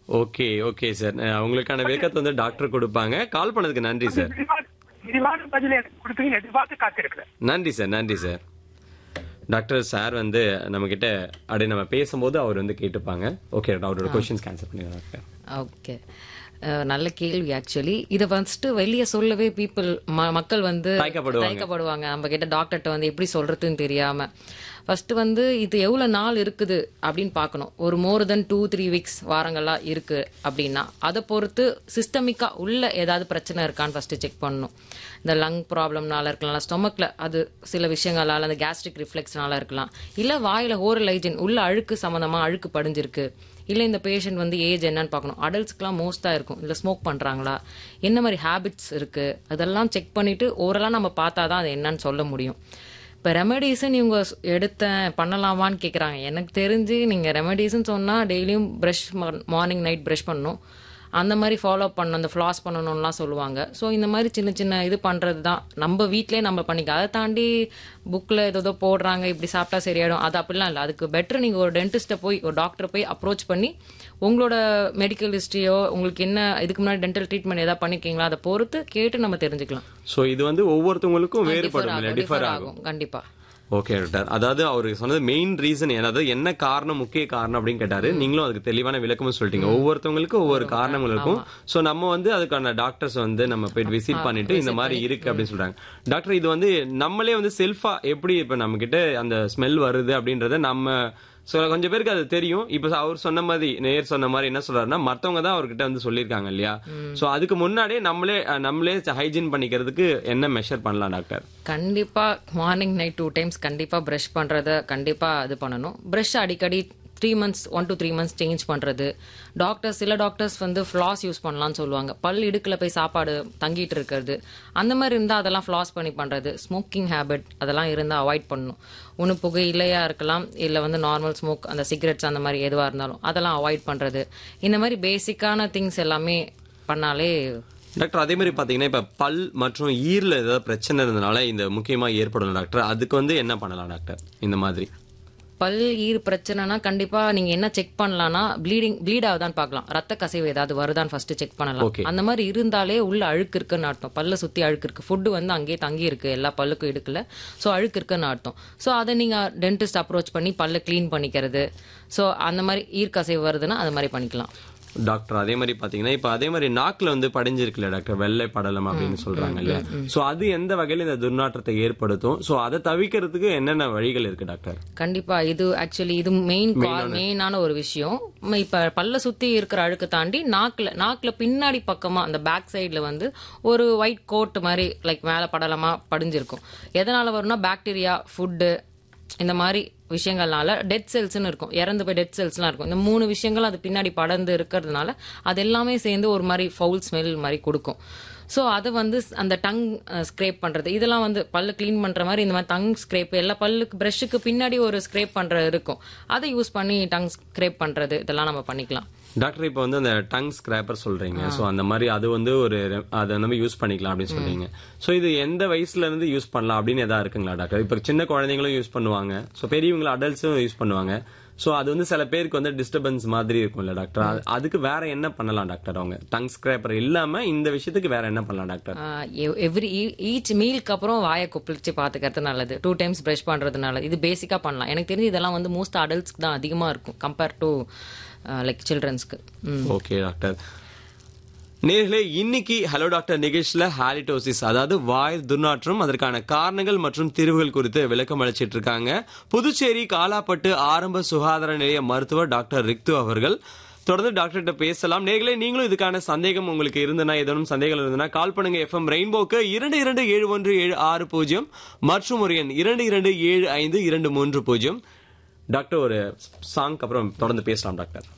Okay okay sir அஹ், உங்களுக்கான விளக்கத்தை வந்து டாக்டர் கொடுப்பாங்க கால் பண்ணதுக்கு நன்றி சார் விரிவான- விரிவான பதில் எனக்கு கொடுப்பீங்கன்னு எதிர்பார்த்து காத்திருக்கிறேன் நன்றி சார் நன்றி சார் டாக்டர் சார் வந்து நம்ம கிட்ட அப்படியே நம்ம பேசும்போது அவர் வந்து கேட்டுப்பாங்க ஓகே அவரோட கொஸ்டின்ஸ் கேன்சல் பண்ணிடுறோம் டாக்டர் ஓகே நல்ல கேள்வி ஆக்சுவலி இதை ஃபர்ஸ்ட் வெளியே சொல்லவே பீப்புள் மக்கள் வந்து தயக்கப்படுவாங்க. தயக்கப்படுவாங்க நம்ம கிட்ட டாக்டர்கிட்ட வந்து எப்படி சொல்றதுன்னு தெரியாம ஃபர்ஸ்ட் வந்து இது எவ்வளவு நாள் இருக்குது அப்படின்னு பார்க்கணும் ஒரு more then two three weeks வாரங்களா இருக்கு அப்படின்னா அதை பொறுத்து சிஸ்டமிக்கா உள்ள ஏதாவது பிரச்சனை இருக்கான்னு ஃபர்ஸ்ட் செக் பண்ணணும் இந்த லங் ப்ராப்ளம்னால இருக்கலாம் ஸ்டொமக்ல அது சில விஷயங்களால அந்த கேஸ்ட்ரிக் ரிஃப்ளெக்ஸ்னால இருக்கலாம் இல்ல வாயில ஓரல் ஹைஜின் உள்ள அழுக்கு சம்பந்தமா அழுக்கு படிஞ்சிருக்கு இல்ல இந்த பேஷண்ட் வந்து ஏஜ் என்னன்னு பார்க்கணும் அடல்ட்ஸ்க்குலாம் மோஸ்டா இருக்கும் இல்ல ஸ்மோக் பண்றாங்களா என்ன மாதிரி ஹேபிட்ஸ் இருக்கு அதெல்லாம் செக் பண்ணிட்டு ஓரளா நம்ம பார்த்தாதான் அது என்னன்னு சொல்ல முடியும் இப்போ ரெமடிஸ்ன்னு இவங்க ஸ்- எடுத்தேன் பண்ணலாமான்னு கேட்குறாங்க எனக்கு தெரிஞ்சு நீங்கள் ரெமடிஸ்ன்னு சொன்னால் டெய்லியும் ப்ரஷ் மார்னிங் நைட் ப்ரஷ் பண்ணணும் அந்த மாதிரி ஃபாலோ பண்ணணும் அந்த ஃப்ளாஸ் பண்ணணும்லாம் சொல்லுவாங்க ஸோ இந்த மாதிரி சின்ன சின்ன இது பண்ணுறது தான் நம்ம வீட்டிலே நம்ம பண்ணிக்க அதை தாண்டி புக்கில் ஏதோ போடுறாங்க இப்படி சாப்பிட்டா சரியாயிடும் அது அப்படிலாம் இல்லை அதுக்கு பெட்டர் நீங்கள் ஒரு டென்டிஸ்ட்டை போய் ஒரு டாக்டரை போய் அப்ரோச் பண்ணி உங்களோட மெடிக்கல் ஹிஸ்ட்ரியோ உங்களுக்கு என்ன இதுக்கு முன்னாடி டென்டல் ட்ரீட்மெண்ட் ஏதாவது பண்ணிருக்கீங்களா அதை பொறுத்து கேட்டு நம்ம தெரிஞ்சுக்கலாம் ஸோ இது வந்து ஒவ்வொருத்தவங்களுக்கும் Differ வேறுபடும் இல்லை ஆகும், டிஃபர் differ ஆகும் ஆகும் கண்டிப்பா ஓகே டாக்டர் அதாவது அவர் சொன்னது மெயின் ரீசன் அதாவது என்ன காரணம் முக்கிய காரணம் அப்படின்னு கேட்டாரு நீங்களும் அதுக்கு தெளிவான விளக்கமும் சொல்லிட்டீங்க ஒவ்வொருத்தவங்களுக்கும் ஒவ்வொரு காரணங்கள் இருக்கும் சோ நம்ம வந்து அதுக்கான டாக்டர்ஸ் வந்து நம்ம போயிட்டு விசிட் பண்ணிட்டு இந்த மாதிரி இருக்கு அப்படின்னு சொல்றாங்க டாக்டர் இது வந்து நம்மளே வந்து செல்ஃபா எப்படி இப்ப நம்ம கிட்ட அந்த ஸ்மெல் வருது அப்படின்றத நம்ம சோ கொஞ்சம் பேருக்கு அது தெரியும் இப்ப அவர் சொன்ன மாதிரி நேர் சொன்ன மாதிரி என்ன சொல்றாருன்னா மத்தவங்க தான் அவர்கிட்ட வந்து சொல்லியிருக்காங்க இல்லையா சோ அதுக்கு முன்னாடியே நம்மளே அஹ், நம்மளே ஹைஜீன் பண்ணிக்கிறதுக்கு என்ன மெஷர் பண்ணலாம் டாக்டர் கண்டிப்பா மார்னிங் நைட் டூ டைம்ஸ் கண்டிப்பா ப்ரஷ் பண்றத கண்டிப்பா இது பண்ணணும் ப்ரஷ் அடிக்கடி three months one to three months change பண்றது டாக்டர்ஸ் சில டாக்டர்ஸ் வந்து ஃப்ளாஸ் யூஸ் பண்ணலாம்னு சொல்லுவாங்க பல் இடுக்குல போய் சாப்பாடு தங்கிட்டு இருக்கிறது அந்த மாதிரி இருந்தா அதெல்லாம் ஃப்ளாஸ் பண்ணி பண்றது ஸ்மோக்கிங் ஹேபிட் அதெல்லாம் இருந்தா அவாய்ட் பண்ணணும் ஒன்று புகை இலையா இருக்கலாம் இல்லை வந்து நார்மல் ஸ்மோக் அந்த சிகரெட்ஸ் அந்த மாதிரி எதுவாக இருந்தாலும் அதெல்லாம் அவாய்ட் பண்றது இந்த மாதிரி பேசிக்கான திங்ஸ் எல்லாமே பண்ணாலே டாக்டர் அதே மாதிரி பாத்தீங்கன்னா இப்ப பல் மற்றும் ஈரல ஏதாவது பிரச்சனை இருந்தனால இந்த முக்கியமா ஏற்படும் டாக்டர் அதுக்கு வந்து என்ன பண்ணலாம் டாக்டர் இந்த மாதிரி பல் ஈர் பிரச்சனைனா கண்டிப்பா நீங்க என்ன செக் பண்ணலாம்னா ப்ளீடிங் ப்ளீட் ஆகுதான்னு பார்க்கலாம் ரத்த கசிவு ஏதாவது வருதான்னு ஃபர்ஸ்ட் செக் பண்ணலாம் Okay. அந்த மாதிரி இருந்தாலே உள்ள அழுக்கு இருக்குன்னு அர்த்தம் பல்ல சுத்தி அழுக்கு இருக்கு ஃபுட்டு வந்து அங்கேயே தங்கி இருக்கு எல்லா பல்லுக்கும் இடுக்கல ஸோ அழுக்கு இருக்குன்னு அர்த்தம் ஸோ அதை நீங்க டென்டிஸ்ட் அப்ரோச் பண்ணி பல்ல க்ளீன் பண்ணிக்கிறது ஸோ அந்த மாதிரி ஈர் கசிவு வருதுன்னா அது மாதிரி பண்ணிக்கலாம் டாக்டர் அதே மாதிரி பாத்தீங்கன்னா இப்ப அதே மாதிரி நாக்குல வந்து படிஞ்சிருக்குல்ல டாக்டர் வெள்ளை படலம் அப்படின்னு சொல்றாங்க இல்லையா சோ அது எந்த வகையில இந்த துர்நாற்றத்தை ஏற்படுத்தும் சோ அதை தவிர்க்கிறதுக்கு என்னென்ன வழிகள் இருக்கு டாக்டர் கண்டிப்பா இது ஆக்சுவலி இது மெயின் மெயினான ஒரு விஷயம் ம, இப்ப பல்ல சுத்தி இருக்கிற அழுக்கு தாண்டி நாக்குல நாக்குல பின்னாடி பக்கமா அந்த பேக் சைடுல வந்து ஒரு ஒயிட் கோட் மாதிரி லைக் மேல படலமா படிஞ்சிருக்கும் எதனால வரும்னா பாக்டீரியா ஃபுட்டு இந்த மாதிரி விஷயங்கள்னால டெட் செல்ஸ்னு இருக்கும் இறந்து போய் டெட் செல்ஸ்லாம் இருக்கும் இந்த மூணு விஷயங்கள் அது பின்னாடி படர்ந்து இருக்கிறதுனால அது எல்லாமே சேர்ந்து ஒரு மாதிரி ஃபவுல் ஸ்மெல் மாதிரி கொடுக்கும் ஸோ அதை வந்து ஸ்- அந்த டங் ஸ்க்ரேப் பண்றது இதெல்லாம் வந்து பல்லு க்ளீன் பண்ற மாதிரி இந்த மாதிரி டங் ஸ்க்ரேப் எல்லா பல்லுக்கு ப்ரஷ்ஷுக்கு பின்னாடி ஒரு ஸ்க்ரேப் பண்றது இருக்கும் அதை யூஸ் பண்ணி டங் ஸ்க்ரேப் பண்றது இதெல்லாம் நம்ம பண்ணிக்கலாம் டாக்டர் இப்ப வந்து அந்த டங் ஸ்கிராப்பர் சொல்றீங்க சோ அந்த மாதிரி அது வந்து ஒரு அதை நம்ம யூஸ் பண்ணிக்கலாம் அப்படின்னு சொல்றீங்க சோ இது எந்த வயசுல இருந்து யூஸ் பண்ணலாம் அப்படின்னு எதா இருக்குங்களா டாக்டர் இப்ப சின்ன குழந்தைங்களும் யூஸ் பண்ணுவாங்க சோ பெரியவங்களும் அடல்ட்ஸும் யூஸ் பண்ணுவாங்க சோ அது வந்து சில பேருக்கு வந்து டிஸ்டர்பன்ஸ் மாதிரி இருக்கும்ல டாக்டர் அது- அதுக்கு வேற என்ன பண்ணலாம் டாக்டர் அவங்க டங் ஸ்கிராப்பர் இல்லாம இந்த விஷயத்துக்கு வேற என்ன பண்ணலாம் டாக்டர் எவ்ரி ஈச் மீலுக்கு அப்புறம் வாயை கொப்பளிச்சு பார்த்துக்கிறது நல்லது டூ டைம்ஸ் ப்ரஷ் பண்றது நல்லது இது பேசிக்காக பண்ணலாம் எனக்கு தெரிஞ்சு இதெல்லாம் வந்து மோஸ்ட் அடல்ட்ஸ்க்கு தான் அதிகமாக இருக்கும் கம்பேர் டு லைக் சில்ட்ரன்ஸ்க்கு ம் ஓகே டாக்டர் நேர்களே இன்னைக்கு ஹலோ டாக்டர் நிகழ்ச்சியில ஹாலிடோசிஸ் அதாவது வாய் துர்நாற்றம் அதற்கான காரணங்கள் மற்றும் தீர்வுகள் குறித்து விளக்கம் அளிச்சிட்டு இருக்காங்க புதுச்சேரி காலாப்பட்டு ஆரம்ப சுகாதார நிலைய மருத்துவர் டாக்டர் ரிக்து அவர்கள் தொடர்ந்து டாக்டர்கிட்ட பேசலாம் நேர்களே நீங்களும் இதுக்கான சந்தேகம் உங்களுக்கு இருந்தனா ஏதேனும் சந்தேகம் இருந்தனா கால் பண்ணுங்க எஃப்எம் ரெயின்போக்கு இரண்டு இரண்டு ஏழு ஒன்று ஏழு ஆறு பூஜ்ஜியம் மற்றும் ஒரு எண் இரண்டு இரண்டு ஏழு ஐந்து இரண்டு மூன்று பூஜ்ஜியம் டாக்டர் ஒரு சாங்க்கு அப்புறம் தொடர்ந்து பேசலாம் டாக்டர்